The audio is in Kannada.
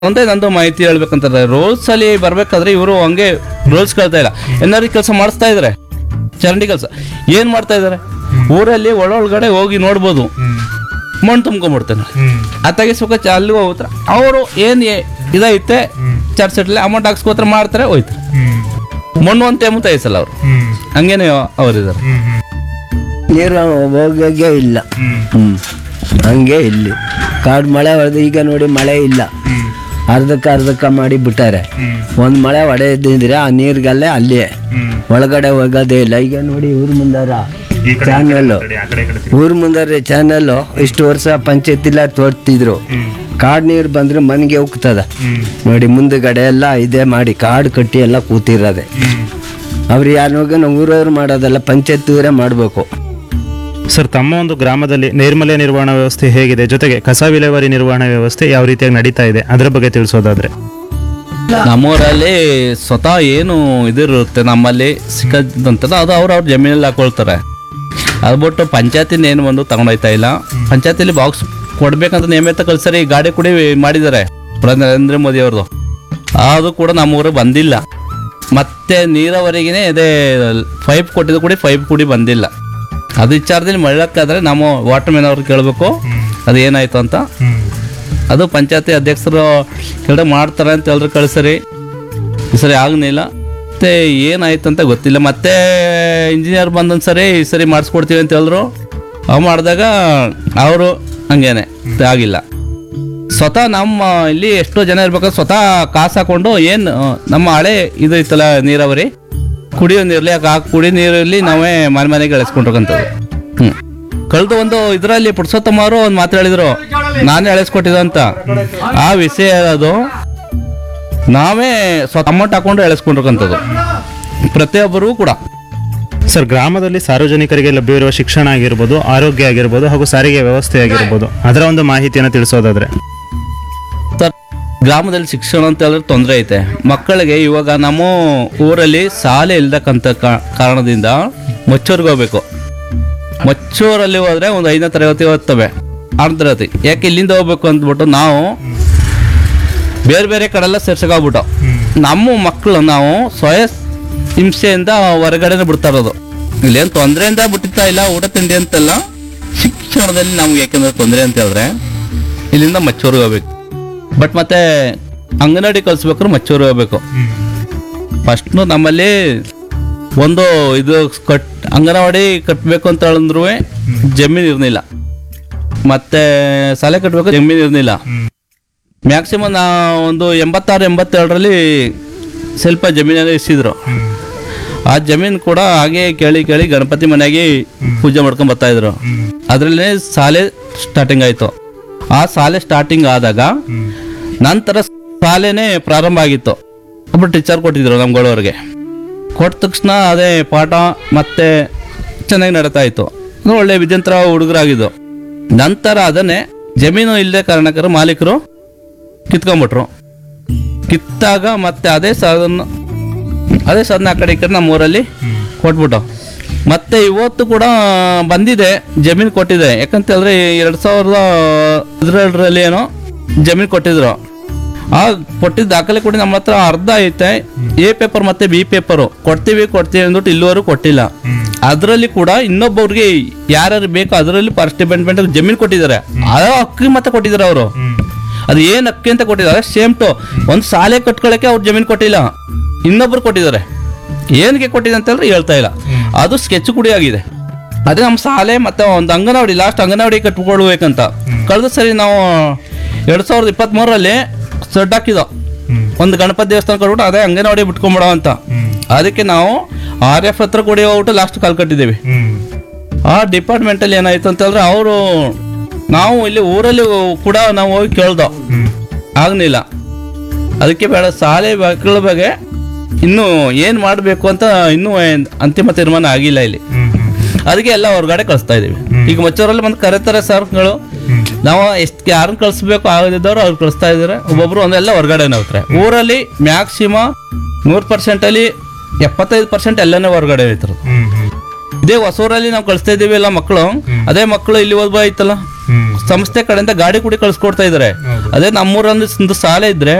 ಒಂದೇ ನಂದು ಮಾಹಿತಿ ಹೇಳ್ಬೇಕಂತಾರೆ ರೋಲ್ಸ್ ಅಲ್ಲಿ ಬರ್ಬೇಕಾದ್ರೆ ಇವರು ಹಂಗೆ ರೋಲ್ಸ್ ಕೇಳ್ತಾ ಇಲ್ಲ ಏನಾದ್ರು ಕೆಲಸ ಮಾಡಿಸ್ತಾ ಇದಾರೆ ಚರಂಡಿ ಕೆಲಸ ಏನ್ ಮಾಡ್ತಾ ಇದಾರೆ ಊರಲ್ಲಿ ಒಳೊಳಗಡೆ ಹೋಗಿ ನೋಡ್ಬೋದು ಮಣ್ಣು ತುಂಬ್ಕೊಂಡ್ಬಿಡ್ತಾನೆ ಅತ್ತಾಗೆ ಸುಖ ಚ- ಅಲ್ಲಿ ಹೋಗ್ತಾರೆ ಅವರು ಏನ್ ಎ- ಇದೈತೆ ಚರ್ಚ್ ಸೆಟ್ಲಿ ಅಮೌಂಟ್ ಹಾಕ್ಸ್ಕೋತಾರೆ ಮಾಡ್ತಾರೆ ಹೋಯ್ತಾರೆ ಮಣ್ಣು ಅಂತ ಎಂಬತ್ತ ಐಸಲ್ಲ ಅವ್ರು ಹಂಗೇನೆ ಅವರಿದ್ದಾರೆ ನೀರು ಹೋಗೋಗೆ ಇಲ್ಲ ಹ್ಮ್ ಹಂಗೆ ಇಲ್ಲಿ ಕಾಡು ಮಳೆ ಹೊಡೆದು ಈಗ ನೋಡಿ ಮಳೆ ಇಲ್ಲ ಅರ್ಧಕ್ಕೆ ಅರ್ಧಕ್ಕೆ ಮಾಡಿ ಬಿಟ್ಟಾರೆ ಒಂದು ಮಳೆ ಹೊಡೆದಿದ್ರೆ ಆ ನೀರಿಗಲ್ಲೇ ಅಲ್ಲೇ ಒಳಗಡೆ ಹೋಗೋದೇ ಇಲ್ಲ ಈಗ ನೋಡಿ ಊರ್ ಮುಂದಾರ ಚಾನಲ್ ಊರ್ ಮುಂದಾರೆ ಚಾನಲ್ ಇಷ್ಟು ವರ್ಷ ಪಂಚಾಯತಿಲ್ಲ ತೋರ್ತಿದ್ರು ಕಾಡ್ ನೀರು ಬಂದ್ರೆ ಮನೆಗೆ ಹೋಗ್ತದ ನೋಡಿ ಮುಂದಗಡೆ ಎಲ್ಲ ಇದೇ ಮಾಡಿ ಕಾಡು ಕಟ್ಟಿ ಎಲ್ಲ ಕೂತಿರೋದೆ ಅವ್ರು ಯಾರು ನಾವು ಊರವ್ರು ಮಾಡೋದಲ್ಲ ಪಂಚಾಯತ್ ಊರೇ ಮಾಡಬೇಕು ಸರ್ ತಮ್ಮ ಒಂದು ಗ್ರಾಮದಲ್ಲಿ ನೈರ್ಮಲ್ಯ ನಿರ್ವಹಣಾ ವ್ಯವಸ್ಥೆ ಹೇಗಿದೆ ಜೊತೆಗೆ ಕಸ ವಿಲೇವಾರಿ ನಿರ್ವಹಣಾ ವ್ಯವಸ್ಥೆ ಯಾವ ರೀತಿಯಾಗಿ ನಡೀತಾ ಇದೆ ಅದರ ಬಗ್ಗೆ ತಿಳಿಸೋದಾದ್ರೆ ನಮ್ಮೂರಲ್ಲಿ ಸ್ವತಃ ಏನು ಇದಿರುತ್ತೆ ನಮ್ಮಲ್ಲಿ ಸಿಕ್ಕದಂತದ ಅದು ಅವ್ರು ಅವ್ರ ಜಮೀನಲ್ಲಿ ಹಾಕೊಳ್ತಾರೆ ಅದು ಬಿಟ್ಟು ಪಂಚಾಯತಿನ ಏನು ಒಂದು ತಗೊಂಡೋಯ್ತಾ ಇಲ್ಲ ಪಂಚಾಯತಿಲಿ ಬಾಕ್ಸ್ ಕೊಡ್ಬೇಕಂತ ನೇಮಿತ ಕಳ್ಸರಿ ಗಾಡಿ ಕುಡಿ ಮಾಡಿದ್ದಾರೆ ಪ್ರಧಾನಿ ನರೇಂದ್ರ ಮೋದಿ ಅವ್ರದ್ದು ಅದು ಕೂಡ ನಮ್ಮೂರಿಗೆ ಬಂದಿಲ್ಲ ಮತ್ತೆ ನೀರಾವರಿಗೇನೆ ಇದೇ ಪೈಪ್ ಕೊಟ್ಟಿದ್ದು ಕೂಡ ಪೈಪ್ ಕೂಡಿ ಬಂದಿಲ್ಲ ಅದು ವಿಚಾರದಲ್ಲಿ ಮಳ್ಳಕ್ಕಾದ್ರೆ ನಮ್ಮ ವಾಟರ್ ಮ್ಯಾನ್ ಅವ್ರು ಕೇಳಬೇಕು ಅದು ಏನಾಯ್ತು ಅಂತ ಅದು ಪಂಚಾಯತಿ ಅಧ್ಯಕ್ಷರು ಕೆಳಗಡೆ ಮಾಡ್ತಾರೆ ಅಂತ ಹೇಳಿದ್ರು ಕಳ್ಸರಿ ಈ ಸರಿ ಆಗಲಿಲ್ಲ ಮತ್ತೆ ಏನಾಯ್ತು ಅಂತ ಗೊತ್ತಿಲ್ಲ ಮತ್ತೆ ಇಂಜಿನಿಯರ್ ಬಂದೊಂದು ಸರಿ ಈ ಸರಿ ಮಾಡಿಸ್ಕೊಡ್ತೀವಿ ಅಂತ ಹೇಳಿದ್ರು ಅವು ಮಾಡಿದಾಗ ಅವರು ಹಂಗೇನೆ ಮತ್ತೆ ಆಗಿಲ್ಲ ಸ್ವತಃ ನಮ್ಮ ಇಲ್ಲಿ ಎಷ್ಟೋ ಜನ ಇರ್ಬೇಕಾದ್ರೆ ಸ್ವತಃ ಕಾಸು ಹಾಕೊಂಡು ಏನು ನಮ್ಮ ಹಳೆ ಇದು ಇತ್ತಲ್ಲ ನೀರಾವರಿ ಕುಡಿಯೋ ನೀರಲ್ಲಿ ಆ ಕುಡಿ ನೀರಲ್ಲಿ ನಾವೇ ಮನೆ ಮನೆಗೆ ಎಳೆಸ್ಕೊಂಡಿರೋಂಥದ್ದು ಹ್ಞೂ ಕಳೆದ ಒಂದು ಇದರಲ್ಲಿ ಪುರುಷೋತ್ತಮ ಅವರು ಒಂದು ಮಾತು ಹೇಳಿದ್ರು ನಾನೇ ಎಳೆಸ್ಕೊಟ್ಟಿದ್ದೆ ಅಂತ ಆ ವಿಷಯ ಅದು ನಾವೇ ಸ್ವ ಅಮೌಂಟ್ ಹಾಕೊಂಡು ಎಳೆಸ್ಕೊಂಡಿರೋಂಥದ್ದು ಪ್ರತಿಯೊಬ್ಬರೂ ಕೂಡ ಸರ್ ಗ್ರಾಮದಲ್ಲಿ ಸಾರ್ವಜನಿಕರಿಗೆ ಲಭ್ಯವಿರುವ ಶಿಕ್ಷಣ ಆಗಿರ್ಬೋದು ಆರೋಗ್ಯ ಆಗಿರ್ಬೋದು ಹಾಗೂ ಸಾರಿಗೆ ವ್ಯವಸ್ಥೆ ಆಗಿರ್ಬೋದು ಅದರ ಒಂದು ಮಾಹಿತಿಯನ್ನು ತಿಳಿಸೋದಾದ್ರೆ ಸರ್ ಗ್ರಾಮದಲ್ಲಿ ಶಿಕ್ಷಣ ಅಂತ ಹೇಳಿದ್ರೆ ತೊಂದರೆ ಐತೆ ಮಕ್ಕಳಿಗೆ ಇವಾಗ ನಮ್ಮ ಊರಲ್ಲಿ ಶಾಲೆ ಇಲ್ದಕ್ಕಂಥ ಕಾ- ಕಾರಣದಿಂದ ಮಚ್ಚೂರಿಗೆ ಹೋಗ್ಬೇಕು ಮಚ್ಚೂರಲ್ಲಿ ಹೋದ್ರೆ ಒಂದು ಐದನೇ ತರಗತಿ ಓದ್ತವೆ ಆರನೇ ತರಗತಿ ಯಾಕೆ ಇಲ್ಲಿಂದ ಹೋಗ್ಬೇಕು ಅಂದ್ಬಿಟ್ಟು ನಾವು ಬೇರೆ ಬೇರೆ ಕಡೆಲ್ಲ ಸೇರ್ಸೋಗ್ಬಿಟ್ಟು ನಮ್ಮ ಮಕ್ಕಳು ನಾವು ಸ್ವಯ ಹಿಂಸೆಯಿಂದ ಹೊರಗಡೆನೆ ಬಿಡ್ತಾ ಇರೋದು ಇಲ್ಲೇನು ತೊಂದರೆಯಿಂದ ಬಿಟ್ಟಿತ್ತಾ ಇಲ್ಲ ಊಟ ತಿಂಡಿ ಅಂತೆಲ್ಲ ಶಿಕ್ಷಣದಲ್ಲಿ ನಮ್ಗೆ ಯಾಕೆಂದ್ರೆ ತೊಂದರೆ ಅಂತ ಹೇಳಿದ್ರೆ ಇಲ್ಲಿಂದ ಮಚ್ಚೂರಿಗೆ ಹೋಗ್ಬೇಕು ಬಟ್ ಮತ್ತೆ ಅಂಗನವಾಡಿ ಕಲಿಸ್ಬೇಕಾದ್ರೆ ಮಚ್ಚೂರಿಗೆ ಹೋಗ್ಬೇಕು ಫಸ್ಟ್ನು ನಮ್ಮಲ್ಲಿ ಒಂದು ಇದು ಕಟ್ ಅಂಗನವಾಡಿ ಕಟ್ಟಬೇಕು ಅಂತ ಹೇಳಿದ್ರು ಜಮೀನು ಇರಲಿಲ್ಲ ಮತ್ತೆ ಶಾಲೆ ಕಟ್ಟಬೇಕು ಜಮೀನು ಇರಲಿಲ್ಲ ಮ್ಯಾಕ್ಸಿಮಮ್ ನಾ ಒಂದು ಎಂಬತ್ತಾರು ಎಂಬತ್ತೇಳರಲ್ಲಿ ಸ್ವಲ್ಪ ಜಮೀನಲ್ಲಿ ಇಸಿದ್ರು ಆ ಜಮೀನು ಕೂಡ ಹಾಗೆ ಕೇಳಿ ಕೇಳಿ ಗಣಪತಿ ಮನೆಗೆ ಪೂಜೆ ಮಾಡ್ಕೊಂಡ್ ಬರ್ತಾ ಇದ್ರು ಅದರಲ್ಲೇ ಶಾಲೆ ಸ್ಟಾರ್ಟಿಂಗ್ ಆಯಿತು ಆ ಶಾಲೆ ಸ್ಟಾರ್ಟಿಂಗ್ ಆದಾಗ ನಂತರ ಶಾಲೆನೇ ಪ್ರಾರಂಭ ಆಗಿತ್ತು ಒಬ್ಬರು ಟೀಚರ್ ಕೊಟ್ಟಿದ್ರು ನಮ್ಗಳವ್ರಿಗೆ ಕೊಟ್ಟ ತಕ್ಷಣ ಅದೇ ಪಾಠ ಮತ್ತೆ ಚೆನ್ನಾಗಿ ನಡೀತಾ ಇತ್ತು ಅಂದ್ರೆ ಒಳ್ಳೆ ವಿದ್ಯಂತರ ಹುಡುಗರಾಗಿದ್ದು ನಂತರ ಅದನ್ನೇ ಜಮೀನು ಇಲ್ಲದೆ ಕಾರಣಕ್ಕರ ಮಾಲೀಕರು ಕಿತ್ಕೊಂಡ್ಬಿಟ್ರು ಕಿತ್ತಾಗ ಮತ್ತೆ ಅದೇ ಸಾಧನ ಅದೇ ಸಾಧನ ಆ ಕಡೆ ಈ ಕಡೆ ನಮ್ಮ ಊರಲ್ಲಿ ಕೊಟ್ಬಿಟ್ಟು ಮತ್ತೆ ಇವತ್ತು ಕೂಡ ಬಂದಿದೆ ಜಮೀನು ಕೊಟ್ಟಿದೆ ಯಾಕಂತ ಹೇಳಿದ್ರೆ ಎರಡು ಸಾವಿರದ ಹದಿನೇಳರಲ್ಲಿ ಏನೋ ಜಮೀನು ಕೊಟ್ಟಿದ್ರು ಆ ಕೊಟ್ಟಿದ್ದ ದಾಖಲೆ ಕೂಡ ನಮ್ಮ ಹತ್ರ ಅರ್ಧ ಐತೆ ಎ ಪೇಪರ್ ಮತ್ತೆ ಬಿ ಪೇಪರು ಕೊಡ್ತೀವಿ ಕೊಡ್ತೀವಿ ಅಂದ್ಬಿಟ್ಟು ಇಲ್ಲಿವರೆಗೂ ಕೊಟ್ಟಿಲ್ಲ ಅದರಲ್ಲಿ ಕೂಡ ಇನ್ನೊಬ್ಬವ್ರಿಗೆ ಯಾರ್ಯಾರು ಬೇಕೋ ಅದರಲ್ಲಿ ಫಸ್ಟ್ ಡಿಪೆಂಡ್ಮೆಂಟ್ ಜಮೀನು ಕೊಟ್ಟಿದ್ದಾರೆ ಆ ಹಕ್ಕಿ ಮತ್ತೆ ಕೊಟ್ಟಿದ್ದಾರೆ ಅವರು ಅದು ಏನು ಅಕ್ಕಿ ಅಂತ ಕೊಟ್ಟಿದ್ದಾರೆ ಸೇಮ್ ಟು ಒಂದು ಶಾಲೆ ಕಟ್ಕೊಳ್ಳೋಕೆ ಅವ್ರು ಜಮೀನು ಕೊಟ್ಟಿಲ್ಲ ಇನ್ನೊಬ್ರು ಕೊಟ್ಟಿದ್ದಾರೆ ಏನಕ್ಕೆ ಕೊಟ್ಟಿದೆ ಅಂತ ಹೇಳಿದ್ರೆ ಹೇಳ್ತಾ ಇಲ್ಲ ಅದು ಸ್ಕೆಚ್ ಕುಡಿ ಆಗಿದೆ ಅದೇ ನಮ್ಮ ಶಾಲೆ ಮತ್ತೆ ಒಂದು ಅಂಗನವಾಡಿ ಲಾಸ್ಟ್ ಅಂಗನವಾಡಿ ಕಟ್ಕೊಳ್ಬೇಕಂತ ಕಳೆದ ಸರಿ ನಾವು ಎರಡು ಸಾವಿರದ ಇಪ್ಪತ್ತ್ಮೂರರಲ್ಲಿ ಸಡ್ ಹಾಕಿದೋ ಒಂದು ಗಣಪತಿ ದೇವಸ್ಥಾನ ಕೊಟ್ಬಿಟ್ಟು ಅದೇ ಅಂಗನವಾಡಿ ಬಿಟ್ಕೊಂಬಿಡೋ ಅಂತ ಅದಕ್ಕೆ ನಾವು ಆರ್ ಎಫ್ ಹತ್ರ ಕೊಡಿ ಹೋಗ್ಬಿಟ್ಟು ಲಾಸ್ಟ್ ಕಾಲ್ ಕಟ್ಟಿದ್ದೀವಿ ಆ ಡಿಪಾರ್ಟ್ಮೆಂಟಲ್ಲಿ ಏನಾಯ್ತು ಅಂತ ಹೇಳಿದ್ರೆ ಅವರು ನಾವು ಇಲ್ಲಿ ಊರಲ್ಲಿ ಕೂಡ ನಾವು ಹೋಗಿ ಕೇಳ್ದೋ ಆಗ್ಲಿಲ್ಲ ಅದಕ್ಕೆ ಬೇಡ ಶಾಲೆ ಮಕ್ಕಳ ಬಗ್ಗೆ ಇನ್ನೂ ಏನು ಮಾಡಬೇಕು ಅಂತ ಇನ್ನೂ ಏನ್ ಅಂತಿಮ ತೀರ್ಮಾನ ಆಗಿಲ್ಲ ಇಲ್ಲಿ ಅದಕ್ಕೆ ಎಲ್ಲ ಹೊರಗಡೆ ಕಳಿಸ್ತಾ ಇದೀವಿ ಈಗ ಮಚ್ಚೂರಲ್ಲಿ ಬಂದು ಕರೀತಾರೆ ಸರ್ಗಳು ನಾವು ಎಷ್ಟು ಯಾರನ್ನ ಕಳಿಸ್ಬೇಕು ಆಗದಿದ್ದವ್ರು ಅವ್ರು ಕಳಿಸ್ತಾ ಇದ್ದಾರೆ ಒಬ್ಬೊಬ್ರು ಒಂದೆಲ್ಲ ಹೊರಗಡೆ ಹೋಗ್ತಾರೆ ಊರಲ್ಲಿ ಮ್ಯಾಕ್ಸಿಮಮ್ ನೂರು ಪರ್ಸೆಂಟಲ್ಲಿ ಎಪ್ಪತ್ತೈದು ಪರ್ಸೆಂಟ್ ಎಲ್ಲನೇ ಹೊರಗಡೆ ಹೋಯ್ತಾರೆ ಇದೇ ಹೊಸೂರಲ್ಲಿ ನಾವು ಕಳಿಸ್ತಾ ಇದೀವಿ ಎಲ್ಲ ಮಕ್ಕಳು ಅದೇ ಮಕ್ಕಳು ಇಲ್ಲಿ ಓದ್ಬೋ ಐತಲ್ಲ ಹ್ಮ್ ಸಂಸ್ಥೆ ಕಡೆಯಿಂದ ಗಾಡಿ ಕೂಡ ಕಳ್ಸಿಕೊಡ್ತಾ ಇದಾರೆ ಹೌದು. ಅದೇ ನಮ್ಮೂರಲ್ಲಿ ಒಂದು ಶಾಲೆ ಇದ್ರೆ